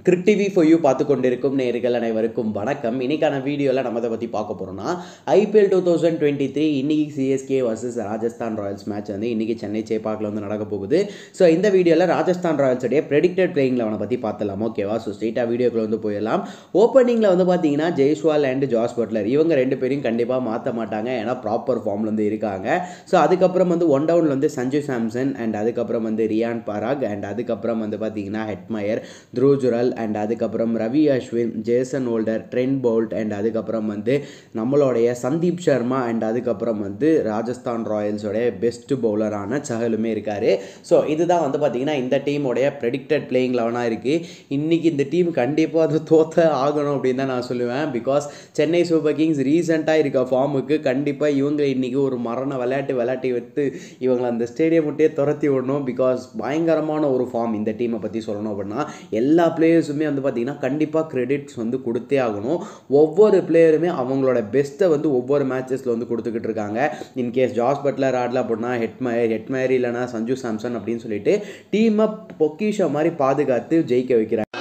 கிரிக் TV for you பார்த்து கொண்டிருக்கும் நேர்கள் அனைவருக்கும் வணக்கம் இன்னைக்கான வீடியோவில் நம்ம அதை பற்றி பார்க்க போகிறோம்னா IPL two thousand twenty three இன்னைக்கு CSK versus Rajasthan Royals match வந்து இன்னைக்கு சென்னை சேப்பாக்கில் வந்து நடக்க போகுது ஸோ இந்த வீடியோவில் ராஜஸ்தான் ராயல்ஸுடைய ப்ரெடிக்டட் பிளேயிங் லெவனை பற்றி பார்த்துலாம் ஓகேவா ஸோ ஸ்ட்ரெயிட்டாக வீடியோக்குள்ள வந்து போயிடலாம் ஓப்பனிங்கில் வந்து பார்த்தீங்கன்னா ஜெய்ஸ்வால் அண்ட் ஜாஸ் பட்லர் இவங்க ரெண்டு பேரையும் கண்டிப்பாக மாற்ற மாட்டாங்க ஏன்னா ப்ராப்பர் ஃபார்மில் வந்து இருக்காங்க ஸோ அதுக்கப்புறம் வந்து ஒன் டவுனில் வந்து சஞ்சு சாம்சன் அண்ட் அதுக்கப்புறம் வந்து ரியான் பராக் அண்ட் அதுக்கப்புறம் வந்து பார்த்தீங்கன்னா ஹெட்மயர் த்ரூஜுரல் அண்ட் அதுக்கப்புறம் Ravi Ashwin Jason Holder Trent Boult and அதுக்கப்புறம் வந்து நம்மளுடைய சந்தீப் சர்மா அண்ட் அதுக்கப்புறம் வந்து ராஜஸ்தான் ராயல்ஸோடைய பெஸ்ட் பவுலரான சஹலுமே இருக்கார் ஸோ இதுதான் வந்து பார்த்தீங்கன்னா இந்த டீமோடைய ப்ரெடிக்டட் பிளேயிங் லெவனாக இருக்குது இன்றைக்கி இந்த டீம் கண்டிப்பாக அது தோத்த ஆகணும் அப்படின்னு தான் நான் சொல்லுவேன் பிகாஸ் சென்னை சூப்பர் கிங்ஸ் ரீசெண்டாக இருக்க ஃபார்முக்கு கண்டிப்பாக இவங்க இன்றைக்கி ஒரு மரண விளையாட்டு விளையாட்டி வைத்து இவங்களை அந்த ஸ்டேடியம் விட்டே துரத்தி விடணும் பிகாஸ் பயங்கரமான ஒரு ஃபார்ம் இந்த டீமை பற்றி சொல்லணும் அப்படின்னா எல்லா பிளேயர்ஸுமே வந்து பார்த்திங்கன்னா கண்டிப்பாக கிரெடிட்ஸ் வந்து கொடுத்தே ஆகணும் ஒவ்வொரு பிளேயருமே அவங்களோட பெஸ்ட்டை வந்து ஒவ்வொரு மேட்சஸில் வந்து கொடுத்துக்கிட்டு இருக்காங்க இன்கேஸ் ஜாஸ் பட்லர் ஆடல அப்படின்னா ஹெட்மயர் ஹெட்மயர் இல்லைனா சஞ்சு சாம்சன் அப்படின்னு சொல்லிட்டு டீமை பொக்கிஷ மாதிரி பாதுகாத்து ஜெயிக்க வைக்கிறாங்க